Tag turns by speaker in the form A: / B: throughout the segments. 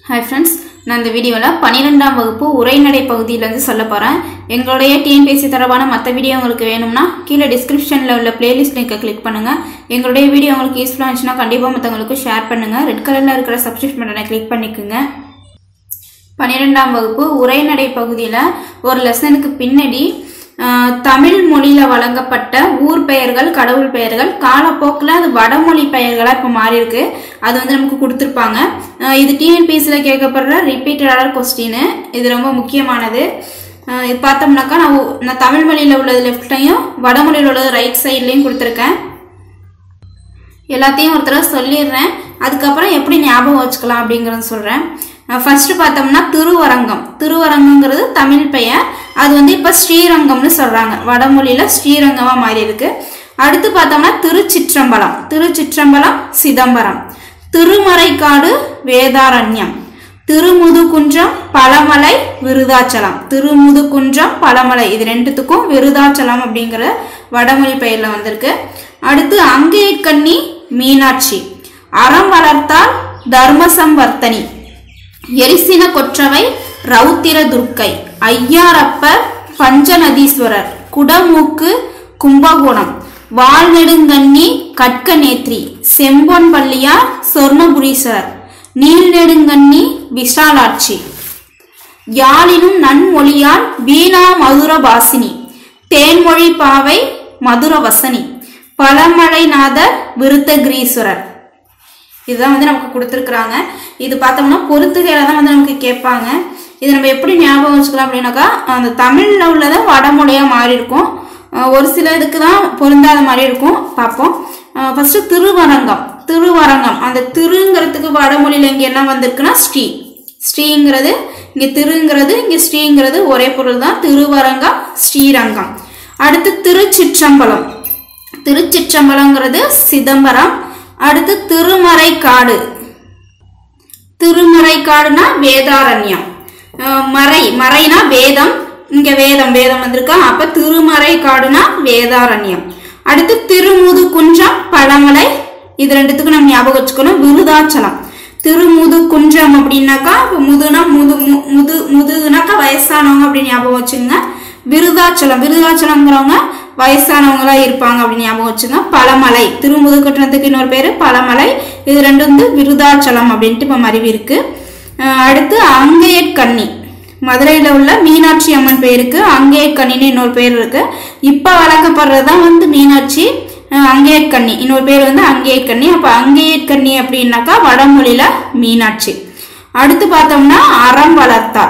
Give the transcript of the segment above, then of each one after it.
A: hi friends நான் இந்த வீடியோவில் பன்னிரெண்டாம் வகுப்பு உரைநடை பகுதியிலேருந்து சொல்ல போகிறேன் எங்களுடைய டிஎன்பிஎஸ்சி தொடர்பான மற்ற வீடியோ உங்களுக்கு வேணும்னா கீழே டிஸ்கிரிப்ஷனில் உள்ள பிளேலிஸ்ட் லிங்கை கிளிக் பண்ணுங்கள் எங்களுடைய வீடியோ உங்களுக்கு யூஸ்ஃபுல்லாக இருந்துச்சுன்னா கண்டிப்பாக மற்றவங்களுக்கு ஷேர் பண்ணுங்கள் ரெட் கலரில் இருக்கிற சப்ஸ்கிரிப்ஷன் பட்டனை கிளிக் பண்ணிக்கோங்க பன்னிரெண்டாம் வகுப்பு உரைநடை பகுதியில் ஒரு லெசனுக்கு பின்னாடி ஆஹ், தமிழ் மொழியில் வழங்கப்பட்ட ஊர் பெயர்கள் கடவுள் பெயர்கள் காலப்போக்கில் அது வடமொழி பெயர்களாக இப்போ மாறி இருக்கு அது வந்து நமக்கு கொடுத்துருப்பாங்க ஆஹ், இது டிஎன்பிஎஸ்சியில் கேட்கப்படுற ரிப்பீட்டடான கொஸ்டின் இது ரொம்ப முக்கியமானது ஆஹ், இது பார்த்தோம்னாக்கா நான் ஒ- நான் தமிழ் மொழியில் உள்ளது லெஃப்ட்லையும் வடமொழியில் உள்ளது ரைட் சைட்லையும் கொடுத்துருக்கேன் எல்லாத்தையும் ஒரு தடவை சொல்லிடுறேன் அதுக்கப்புறம் எப்படி ஞாபகம் வச்சுக்கலாம் அப்படிங்கறத சொல்றேன் ஃபர்ஸ்ட் பார்த்தோம்னா திருவரங்கம் திருவரங்கங்கிறது தமிழ் பெயர் அது வந்து இப்ப ஸ்ரீரங்கம்னு சொல்றாங்க வடமொழியில ஸ்ரீரங்கமா மாறி இருக்கு அடுத்து பார்த்தோம்னா திருச்சிற்றம்பலம் திருச்சிற்றம்பலம் சிதம்பரம் திருமறைக்காடு வேதாரண்யம் திருமுதுகுன்றம் பழமலை விருதாச்சலம் திருமுதுகுன்றம் பழமலை இது ரெண்டுத்துக்கும் விருதாச்சலம் அப்படிங்கிற வடமொழி பெயர்ல வந்திருக்கு அடுத்து அங்கேயக்கண்ணி மீனாட்சி அறம் வளர்த்தால் தர்மசம்வர்த்தனி எரிசின கொற்றவை ரௌத்திர துர்க்கை ஐயாரப்பர் பஞ்சநதீஸ்வரர் குடமூக்கு கும்பகோணம் வால்நெடுங்கண்ணி கட்கநேத்ரி செம்பொன்பள்ளியார் சொர்ணபுரீஸ்வரர் நீல்நெடுங்கண்ணி விஷாலாட்சி யாழினும் நன்மொழியால் வீணா மதுரபாசினி தேன்மொழி பாவை மதுரவசனி பழமழைநாதர் விருத்தகிரீஸ்வரர் இதுதான் வந்து நமக்கு கொடுத்துருக்குறாங்க இது பார்த்தோம்னா பொறுத்துகையில தான் வந்து நமக்கு கேட்பாங்க இது நம்ம எப்படி ஞாபகம் வச்சுக்கலாம் அப்படின்னாக்கா அந்த தமிழில் உள்ளதை வடமொழியாக மாறி இருக்கும் அஹ் ஒரு சில இதுக்கு தான் பொருந்தாத மாதிரி இருக்கும் பார்ப்போம் ஃபர்ஸ்ட் திருவரங்கம் திருவரங்கம் அந்த திருங்கிறதுக்கு வடமொழியில் இங்கே என்ன வந்திருக்குன்னா ஸ்ரீ ஸ்ரீங்கிறது இங்கே திருங்கிறது இங்கே ஸ்ரீங்கிறது ஒரே பொருள் தான் திருவரங்கம் ஸ்ரீரங்கம் அடுத்து திருச்சிற்றம்பலம் திருச்சிற்றம்பலங்கிறது சிதம்பரம் அடுத்து திருமறைக்காடு திருமறைக்காடுனா வேதாரண்யம் அஹ் மறை மறைனா வேதம் இங்க வேதம் வேதம் வந்திருக்கா அப்ப திருமறைக்காடுனா வேதாரண்யம் அடுத்து திருமுது குன்றம் பழமலை இது ரெண்டுத்துக்கும் நம்ம ஞாபகம் வச்சுக்கணும் விருதாச்சலம் திருமுது குன்றம் அப்படின்னாக்கா இப்ப முதுனா முது மு- முது முதுனாக்கா வயசானவங்க அப்படின்னு ஞாபகம் வச்சுங்க விருதாச்சலம் விருதாச்சலம்ங்கிறவங்க வயசானவங்களா இருப்பாங்க அப்படின்னு ஞாபகம் வச்சுங்க பழமலை திருமுதுகட்டணத்துக்கு இன்னொரு பேரு பழமலை இது ரெண்டும் வந்து விருதாச்சலம் அப்படின்ட்டு இப்போ மருவி இருக்கு அஹ் அடுத்து அங்கையக்கண்ணி மதுரையில் உள்ள மீனாட்சி அம்மன் பேருக்கு அங்கேயக்கண்ணின்னு இன்னொரு பேர் இருக்கு இப்போ வளர்க்கப்படுறது தான் வந்து மீனாட்சி அஹ் அங்கேயக்கண்ணி இன்னொரு பேர் வந்து அங்கேயக்கண்ணி அப்போ அங்கேயக்கண்ணி அப்படின்னாக்கா வடமொழியில மீனாட்சி அடுத்து பார்த்தோம்னா அறம் வளர்த்தார்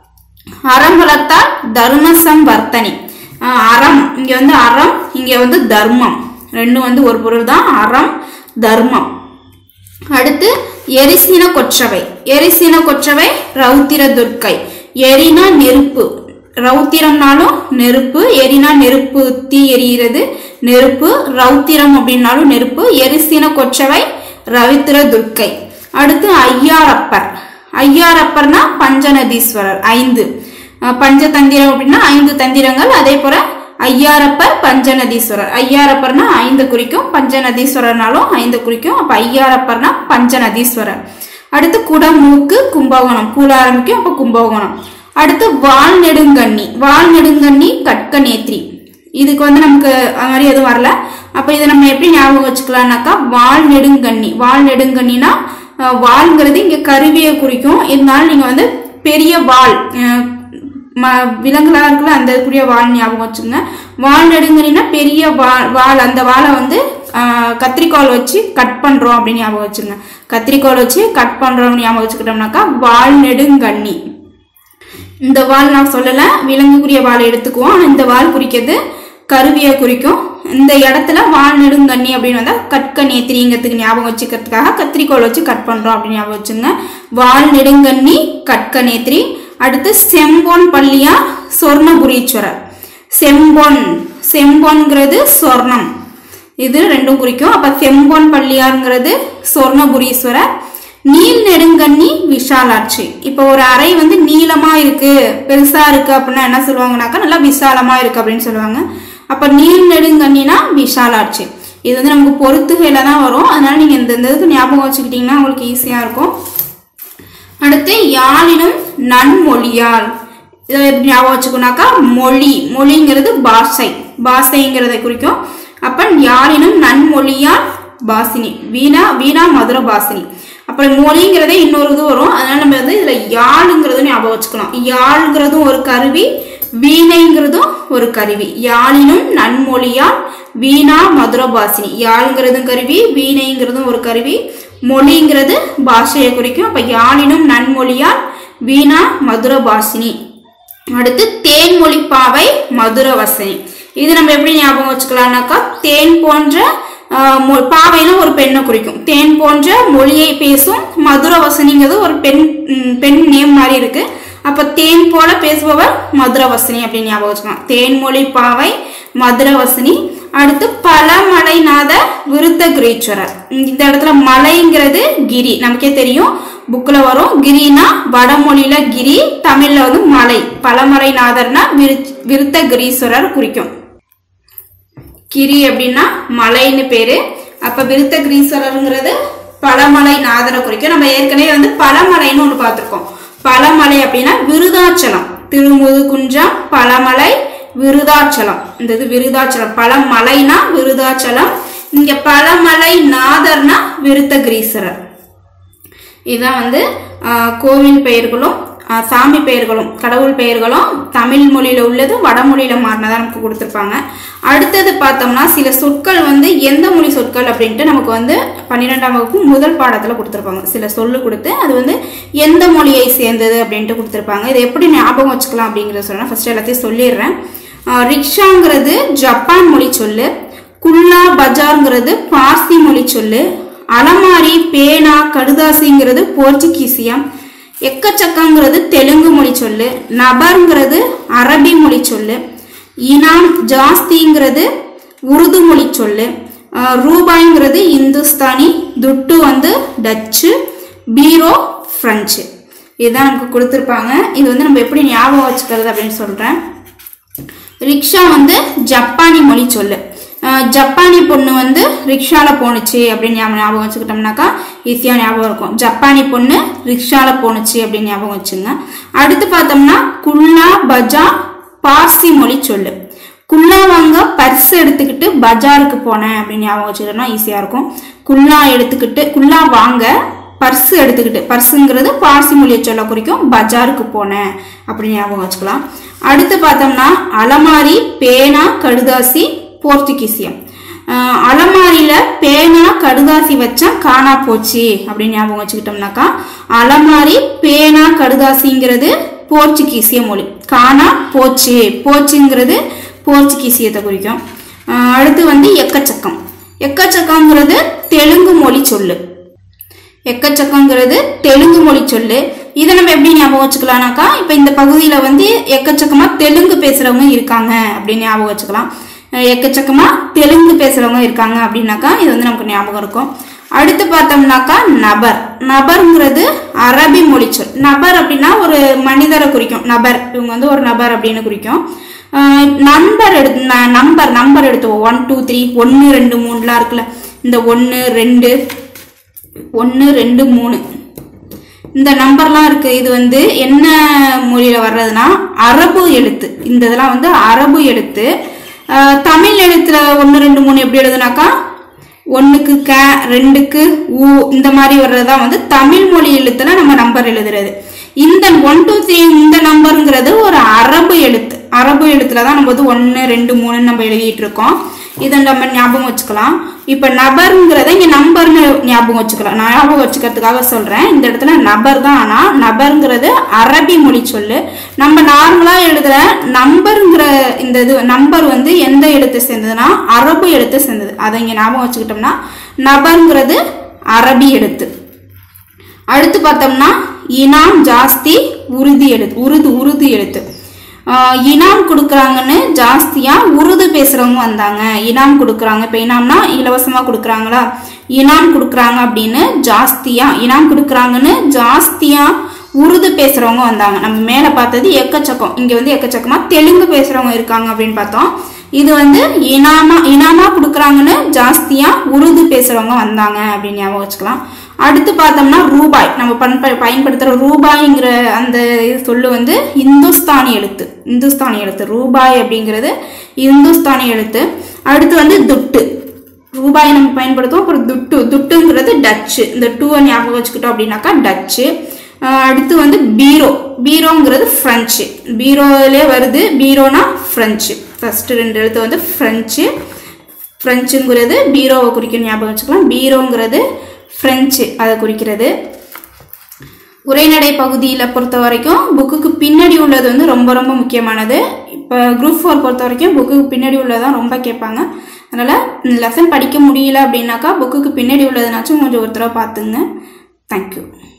A: அறம் வளர்த்தால் தர்மசம் வர்த்தனி ஆஹ் அறம் இங்க வந்து அறம் இங்க வந்து தர்மம் ரெண்டும் வந்து ஒரு பொருள் தான் அறம் தர்மம் அடுத்து எரிசின கொற்றவை எரிசின கொற்றவை ரௌத்திர துர்க்கை எரினா நெருப்பு ரௌத்திரம்னாலும் நெருப்பு எரினா நெருப்பு தீ எரிகிறது நெருப்பு ரௌத்திரம் அப்படின்னாலும் நெருப்பு எரிசின கொற்றவை ரவித்திர துர்க்கை அடுத்து ஐயாரப்பர் ஐயாரப்பர்னா பஞ்சநதீஸ்வரர் ஐந்து அஹ் பஞ்சதந்திரம் அப்படின்னா ஐந்து தந்திரங்கள் அதே போல ஐயாரப்பர் பஞ்சநதீஸ்வரர் ஐயாரப்பர்னா ஐந்து குறிக்கும் பஞ்சநதீஸ்வரர்னாலும் ஐந்து குறிக்கும் அப்ப ஐயாரப்பர்னா பஞ்சநதீஸ்வரர் அடுத்து குடமூக்கு கும்பகோணம் கூல ஆரம்பிக்கும் அப்ப கும்பகோணம் அடுத்து வால்நெடுங்கண்ணி வால்நெடுங்கண்ணி கட்கநேத்ரி இதுக்கு வந்து நமக்கு அது மாதிரி எதுவும் வரல அப்ப இதை நம்ம எப்படி ஞாபகம் வச்சுக்கலாம்னாக்கா வால் நெடுங்கண்ணி வால் நெடுங்கண்ணினா அஹ், வால்ங்கிறது இங்க கருவியை குறிக்கும் இருந்தாலும் நீங்க வந்து பெரிய வால் அஹ், ம- விலங்குகளா இருக்குல்ல அந்த இதுக்குரிய வால் ஞாபகம் வச்சுங்க வால் நெடுங்கண்ணினா பெரிய வால் வால் அந்த வாலை வந்து அஹ், கத்திரிக்கோல் வச்சு கட் பண்றோம் அப்படின்னு ஞாபகம் வச்சுங்க கத்திரிக்கோல் வச்சு கட் பண்றோம்னு ஞாபகம் வச்சுக்கிட்டோம்னாக்கா வால் நெடுங்கண்ணி இந்த வால் நான் சொல்லல விலங்குக்குரிய வால் எடுத்துக்குவோம் ஆனா இந்த வால் குறிக்கிறது கருவியை குறிக்கும் இந்த இடத்துல வால் நெடுங்கண்ணி அப்படின்னு வந்தா கட்க நேத்திரிங்கிறதுக்கு ஞாபகம் வச்சுக்கிறதுக்காக கத்திரிக்கோல் வச்சு கட் பண்றோம் அப்படின்னு ஞாபகம் வச்சுங்க வால் நெடுங்கண்ணி கட்க நேத்திரி அடுத்து செம்பொன் பள்ளியா சொர்ணபுரீஸ்வரர் செம்பொன் செம்பொன்கிறது சொர்ணம் இது ரெண்டும் குறிக்கும் அப்ப செம்பொன் பள்ளியாருங்கிறது சொர்ணபுரீஸ்வரர் நீல் நெடுங்கண்ணி விஷாலாட்சி இப்போ ஒரு அறை வந்து நீளமா இருக்கு பெருசா இருக்கு அப்படின்னா என்ன சொல்லுவாங்கனாக்கா நல்லா விசாலமா இருக்கு அப்படின்னு சொல்லுவாங்க அப்ப நீல் நெடுங்கண்ணினா விஷாலாட்சி இது வந்து நமக்கு பொறுத்துகையில தான் வரும் அதனால நீங்க இந்த இந்த இதுக்கு ஞாபகம் வச்சுக்கிட்டீங்கன்னா உங்களுக்கு ஈஸியா இருக்கும் அடுத்து யாழினும் நன்மொழியால் இதை எப்படி ஞாபகம் வச்சுக்கோனாக்கா மொழி மொழிங்கிறது பாஷை பாஷைங்கிறதை குறிக்கும் அப்ப யாழினும் நன்மொழியால் பாசினி வீணா வீணா மதுர பாசினி அப்புறம் மொழிங்கிறதே இன்னொரு இது வரும் அதனால நம்ம வந்து இதுல யாழுங்கிறதும் ஞாபகம் வச்சுக்கணும் யாழ்ங்கிறதும் ஒரு கருவி வீணைங்கிறதும் ஒரு கருவி யாழினும் நன்மொழியால் வீணா மதுரபாசினி யாழ்ங்கிறதும் கருவி வீணைங்கிறதும் ஒரு கருவி மொழிங்கிறது பாஷையை குறிக்கும் அப்ப யாழினும் நன்மொழியால் வீணா மதுரபாசினி அடுத்து தேன்மொழி பாவை மதுரவசனி இது நம்ம எப்படி ஞாபகம் வச்சுக்கலாம்னாக்கா தேன் போன்ற ஆஹ், மொ- பாவைன்னு ஒரு பெண்ணை குறிக்கும் தேன் போன்ற மொழியை பேசும் மதுரவசனிங்கிறது ஒரு பெண் ம், பெண் நேம் மாதிரி இருக்கு அப்ப தேன் போல பேசுபவர் மதுரவசனி அப்படின்னு ஞாபகம் வச்சுக்கலாம் தேன்மொழி பாவை மதுரவசனி அடுத்து பழமலைநாத விருத்தகிரீஸ்வரர் இந்த இடத்துல மலைங்கிறது கிரி நமக்கே தெரியும் புக்ல வரும் கிரினா வடமொழியில கிரி தமிழ்ல வந்து மலை பழமலைநாதர்னா விரு விருத்தகிரீஸ்வரர் குறிக்கும் கிரி அப்படின்னா மலைன்னு பேரு அப்ப விருத்தகிரீஸ்வரருங்கிறது பழமலை நாதரை குறிக்கும் நம்ம ஏற்கனவே வந்து பழமலைன்னு ஒன்று பார்த்துருக்கோம் பழமலை அப்படின்னா விருதாச்சலம் திருமுது குன்றம் பழமலை விருதாச்சலம் இந்த இது விருதாச்சலம் பழமலைனா விருதாச்சலம் இங்க பழமலை நாதர்னா விருத்தகிரீஸ்வரர் இதுதான் வந்து ஆஹ், கோவில் பெயர்களும் ஆஹ், சாமி பெயர்களும் கடவுள் பெயர்களும் தமிழ் மொழியில உள்ளது வடமொழியில மாறினதா நமக்கு கொடுத்துருப்பாங்க அடுத்தது பார்த்தோம்னா சில சொற்கள் வந்து எந்த மொழி சொற்கள் அப்படின்ட்டு நமக்கு வந்து பன்னிரெண்டாம் வகுப்பு முதல் பாடத்துல கொடுத்துருப்பாங்க சில சொல்லு கொடுத்து அது வந்து எந்த மொழியை சேர்ந்தது அப்படின்ட்டு கொடுத்துருப்பாங்க இது எப்படி ஞாபகம் வச்சுக்கலாம் அப்படிங்கிறத சொன்னா ஃபர்ஸ்ட் எல்லாத்தையும் சொல்லிடுறேன் ஆஹ், ரிக்ஷாங்கிறது ஜப்பான் மொழி சொல்லு குல்லா பஜார்ங்கிறது பார்சி மொழி சொல்லு அலமாரி பேனா கடுதாசிங்கிறது போர்ச்சுகீசியம் எக்கச்சக்கங்கிறது தெலுங்கு மொழி சொல்லு நபர்ங்கிறது அரபி மொழி சொல்லு இனாம் ஜாஸ்திங்கிறது உருது மொழி சொல்லு ஆஹ் ரூபாய்ங்கிறது இந்துஸ்தானி துட்டு வந்து டச்சு பீரோ ஃப்ரெஞ்சு இதுதான் நமக்கு கொடுத்துருப்பாங்க இது வந்து நம்ம எப்படி ஞாபகம் வச்சுக்கிறது அப்படின்னு சொல்கிறேன் ரிக்ஷா வந்து ஜப்பானி மொழி சொல்லு அஹ் ஜப்பானி பொண்ணு வந்து ரிக்ஷால போணுச்சு அப்படின்னு ஞாபகம் ஞாபகம் வச்சுக்கிட்டோம்னாக்கா ஈஸியாக ஞாபகம் இருக்கும் ஜப்பானி பொண்ணு ரிக்ஷால போணுச்சு அப்படின்னு ஞாபகம் வச்சுங்க அடுத்து பார்த்தோம்னா குல்லா பஜா பார்சி மொழி சொல்லு குல்லா வாங்க பர்ஸ் எடுத்துக்கிட்டு பஜாருக்கு போனேன் அப்படின்னு ஞாபகம் வச்சுக்கிட்டோம்னா ஈஸியாக இருக்கும் குல்லா எடுத்துக்கிட்டு குல்லா வாங்க பர்ஸ் எடுத்துக்கிட்டு பர்ஸுங்கிறது பார்சி மொழியை சொல்ல குறிக்கும் பஜாருக்கு போனேன் அப்படின்னு ஞாபகம் வச்சுக்கலாம் அடுத்து பார்த்தோம்னா அலமாரி பேனா கடுதாசி போர்த்துகீசியம் ஆஹ் அலமாரியில பேனா கடுதாசி வச்சா காணா போச்சு அப்படின்னு ஞாபகம் வச்சுக்கிட்டோம்னாக்கா அலமாரி பேனா கடுதாசிங்கிறது போர்ச்சுகீசிய மொழி காணா போச்சு போச்சுங்கிறது போர்ச்சுகீசியத்தை குறிக்கும் ஆஹ் அடுத்து வந்து எக்கச்சக்கம் எக்கச்சக்கங்கிறது தெலுங்கு மொழி சொல்லு எக்கச்சக்கங்கிறது தெலுங்கு மொழி சொல்லு இதை நம்ம எப்படி ஞாபகம் வச்சுக்கலாம்னாக்கா இப்போ இந்த பகுதியில் வந்து எக்கச்சக்கமா தெலுங்கு பேசுறவங்க இருக்காங்க அப்படின்னு ஞாபகம் வச்சுக்கலாம் அஹ் எக்கச்சக்கமா தெலுங்கு பேசுறவங்க இருக்காங்க அப்படின்னாக்கா இது வந்து நமக்கு ஞாபகம் இருக்கும் அடுத்து பார்த்தோம்னாக்கா நபர் நபர்ங்கிறது அரபி மொழி சொல் நபர் அப்படின்னா ஒரு மனிதரை குறிக்கும் நபர் இவங்க வந்து ஒரு நபர் அப்படின்னு குறிக்கும் அஹ் நம்பர் எடுத்து ந- நம்பர் நம்பர் எடுத்துவோம் ஒன் டூ த்ரீ ஒன்று ரெண்டு மூணுலாம் இருக்குல்ல இந்த ஒன்று ரெண்டு ஒன்று ரெண்டு மூணு இந்த நம்பர்லாம் இருக்கு இது வந்து என்ன மொழியில வர்றதுன்னா அரபு எழுத்து இந்த இதெல்லாம் வந்து அரபு எழுத்து அஹ், தமிழ் எழுத்துல ஒன்று ரெண்டு மூணு எப்படி எழுதுனாக்கா ஒன்றுக்கு க ரெண்டுக்கு ஊ இந்த மாதிரி வர்றதுதான் வந்து தமிழ் மொழி எழுத்துல நம்ம நம்பர் எழுதுறது இந்த ஒன் டூ த்ரீ இந்த நம்பருங்கிறது ஒரு அரபு எழுத்து அரபு எழுத்துல தான் நம்ம வந்து ஒன்று ரெண்டு மூணுன்னு நம்ம எழுதிட்டு இருக்கோம் இதை நம்ம ஞாபகம் வச்சுக்கலாம் இப்போ நபருங்கிறத இங்கே நம்பர்னு ஞாபகம் வச்சுக்கலாம் நான் ஞாபகம் வச்சுக்கிறதுக்காக சொல்கிறேன் இந்த இடத்துல நபர் தான் ஆனால் நபருங்கிறது அரபி மொழி சொல்லு நம்ம நார்மலாக எழுதுற நம்பருங்கிற இந்த இது நம்பர் வந்து எந்த எழுத்து சேர்ந்ததுன்னா அரபு எழுத்து சேர்ந்தது அதை இங்கே ஞாபகம் வச்சுக்கிட்டோம்னா நபருங்கிறது அரபி எழுத்து அடுத்து பார்த்தோம்னா இனாம் ஜாஸ்தி உறுதி எழுத்து உருது உருது எழுத்து ஆஹ் இனாம் கொடுக்குறாங்கன்னு ஜாஸ்தியா உருது பேசுறவங்க வந்தாங்க இனாம் கொடுக்குறாங்க இப்போ இனாம்னா இலவசமா கொடுக்குறாங்களா இனாம் கொடுக்குறாங்க அப்படின்னு ஜாஸ்தியா இனாம் கொடுக்குறாங்கன்னு ஜாஸ்தியா உருது பேசுறவங்க வந்தாங்க நம்ம மேலே பார்த்தது எக்கச்சக்கம் இங்க வந்து எக்கச்சக்கமா தெலுங்கு பேசுறவங்க இருக்காங்க அப்படின்னு பார்த்தோம் இது வந்து இனாமா இனாமா கொடுக்குறாங்கன்னு ஜாஸ்தியா உருது பேசுறவங்க வந்தாங்க அப்படின்னு ஞாபகம் வச்சுக்கலாம் அடுத்து பார்த்தோம்னா ரூபாய் நம்ம பண்ப பயன்படுத்துகிற ரூபாய்ங்கிற அந்த இது சொல்லு வந்து இந்துஸ்தானி எழுத்து இந்துஸ்தானி எழுத்து ரூபாய் அப்படிங்கிறது இந்துஸ்தானி எழுத்து அடுத்து வந்து துட்டு ரூபாய் நம்ம பயன்படுத்துவோம் அப்புறம் துட்டு துட்டுங்கிறது டச்சு இந்த டூவை ஞாபகம் வச்சுக்கிட்டோம் அப்படின்னாக்கா டச்சு ஆஹ் அடுத்து வந்து பீரோ பீரோங்கிறது ஃப்ரெஞ்சு பீரோவிலே வருது பீரோனா ஃப்ரெஞ்சு ஃபஸ்ட்டு ரெண்டு எழுத்து வந்து ஃப்ரெஞ்சு ஃப்ரெஞ்சுங்கிறது பீரோவை குறிக்கும் ஞாபகம் வச்சுக்கலாம் பீரோங்கிறது ஃப்ரெஞ்சு அதை குறிக்கிறது உரைநடை பகுதியில் பொறுத்த வரைக்கும் புக்குக்கு பின்னாடி உள்ளது வந்து ரொம்ப ரொம்ப முக்கியமானது இப்போ குரூப் ஃபோர் பொறுத்த வரைக்கும் புக்குக்கு பின்னாடி உள்ளதான் ரொம்ப கேட்பாங்க அதனால் லெசன் படிக்க முடியல அப்படின்னாக்கா புக்குக்கு பின்னாடி உள்ளதுனாச்சும் கொஞ்சம் ஒரு தடவை பார்த்துங்க தேங்க்யூ